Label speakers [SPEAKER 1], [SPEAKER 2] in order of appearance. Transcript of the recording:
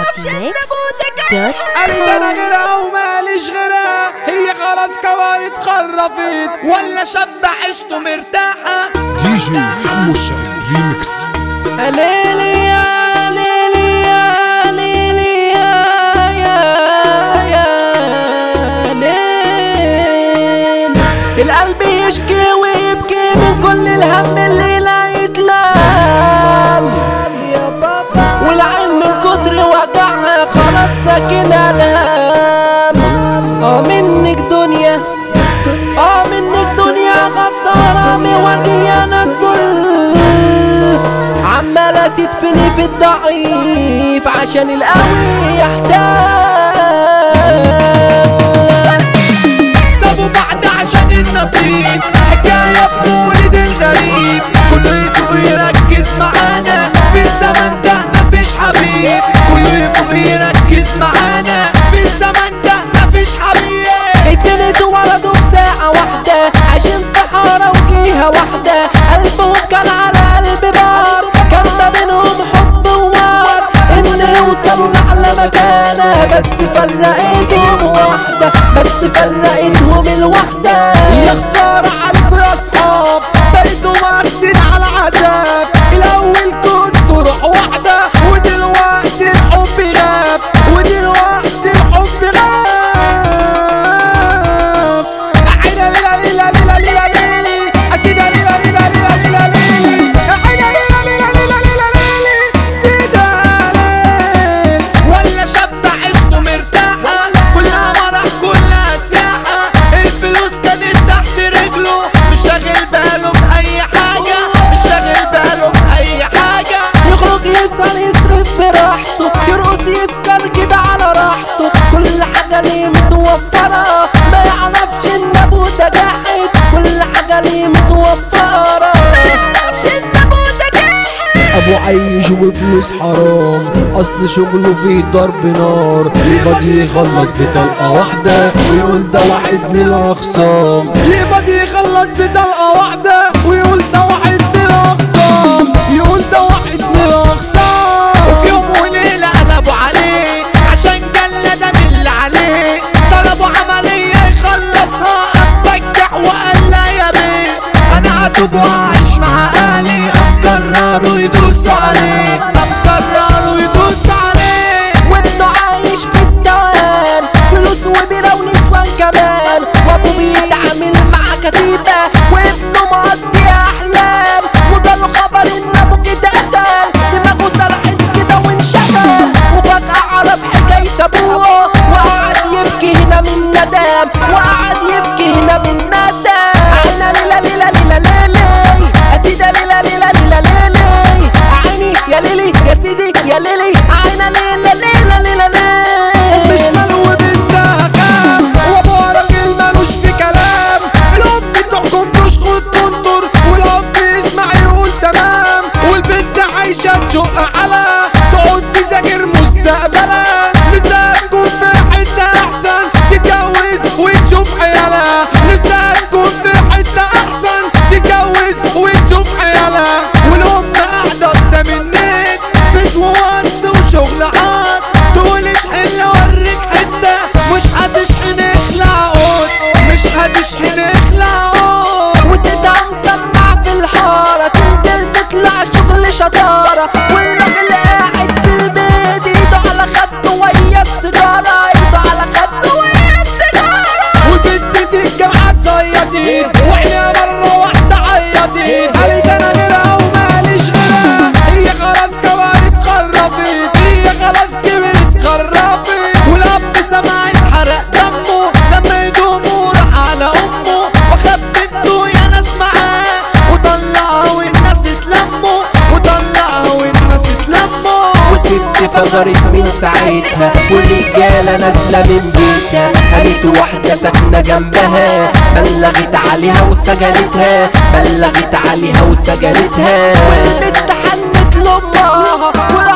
[SPEAKER 1] دوت
[SPEAKER 2] قالت انا غيرها وماليش غيرها هي خلاص كمان اتخرفت
[SPEAKER 3] ولا شاب عشته مرتاحة
[SPEAKER 4] دي جي حمو الشاعر ريمكس
[SPEAKER 2] ليلي يا ليلي يا ليلي يا يا يا ليل القلب يشكي ويبكي من كل الهم اللي لا يتلام والعين من كتر وجعها خلاص ساكنة الهام اه منك دنيا اه منك دنيا غدارة موريانا الذل عمالة تدفني في الضعيف عشان القوي يحتاج
[SPEAKER 3] سابوا بعض عشان النصيب حكاية في مولد الغريب كله يفوق يركز معانا في الزمن ده مفيش حبيب كله يفوق يركز معانا في الزمن ده مفيش حبيب
[SPEAKER 2] اتنين اتولدوا في ساعة واحدة عايشين في حارة وجيهة واحدة قلبهم كان على قلب بار كان ما بينهم حب ونار ان يوصلوا لأعلى مكانة بس فرقتهم واحدة بس فرقتهم الوحدة يا خسارة عليكوا يا اصحاب بقيتوا واخدين على عذاب الاول كنتوا روح واحدة ودلوقتي الحب غاب ودلوقتي الحب غاب عينا ليلا ليلا ليلا ليلا ليلي أسيدا ليلا ليلا ليلا ليلا ليلي عينا ليلا ليلا ليلا ليلا ليلي سيدا ليل
[SPEAKER 3] ولا شاب عشته مرتاحة كلها مرح كلها سياحة الفلوس كانت تحت رجله مش شاغل باله بأي حاجة مش شاغل باله بأي حاجة
[SPEAKER 2] يخرج يسهر يصرف براحته يرقص يسكر كده على راحته كل حاجة ليه متوفرة ما يعرفش ان ابوه ده جاحد كل حاجة ليه متوفرة ما يعرفش ان ابوه ده جاحد
[SPEAKER 5] ابو عيش وفلوس حرام اصل شغله فيه ضرب نار يبقى يخلص بطلقه واحده ويقول ده واحد من الاخصام
[SPEAKER 2] يبقى يخلص بطلقة واحدة ويقول ده واحد من الأخصام يقول ده واحد من الأخصام
[SPEAKER 3] وفي يوم وليلة قلبوا عليه عشان جلد من اللي عليه طلبوا عملية يخلصها اتبجح وقال لا يا بيه انا هتوب واعيش مع اهلي قام قرروا يدوسوا عليه قام قرروا يدوسوا عليه
[SPEAKER 2] وابنه عايش في الدوام فلوس وبيرة ونسوان كمان وابوه بيتعامل مع كتيبة وابنه مقضي احلام وجاله خبر ان ابوه كده قتل دماغه سرحت كده وانشغل وفجأة عرف حكاية ابوه وقعد يبكي هنا من ندم وقعد يبكي هنا من ندم عينا ليلة ليلة ليلة ليلي اسيدة ليلة ليلة ليلة ليلي عيني يا ليلي يا سيدي يا ليلي عينا ليلة ليلة ليلة ليلي مش ملو بنتها خام وابوها راجل مالوش في كلام الام بتحكم تشخط تنطر والاب يسمع يقول تمام والبنت عايشة تشق على تقعد تذاكر مستقبلها نفسها تكون في حتة أحسن تتجوز وتشوف عيالها نفسها تكون في حتة أحسن تتجوز وتشوف عيالها
[SPEAKER 3] والام قاعدة قدام النت فيس وواتس وشغل عاد تقول اشحن اوريك حتة مش هتشحن اخلع عود مش هتشحن اخلع عود
[SPEAKER 2] وسيدها مسمع في الحارة تنزل تطلع شغل شطارة والراجل قاعد في البيت ايده على خده ويا السيجارة ايده على خده ويا السيجارة
[SPEAKER 3] والبنت في الجامعة تصيطين واحنا مرة واحدة عيطين
[SPEAKER 2] قالت انا غيرها وماليش غيرها هي خلاص كبرت خرفت هي خلاص كبرت خرفت
[SPEAKER 3] والاب سمع اتحرق دمه لما يدومه راح على امه واخد بنته يا ناس معاه وطلعها والناس اتلموا وطلعها والناس اتلموا
[SPEAKER 2] وست فجرت من ساعتها والرجالة نازلة من بيتها قامت واحدة ساكنة جنبها بلغت عليها وسجنتها بلغت عليها وسجنتها والبنت حنت لأمها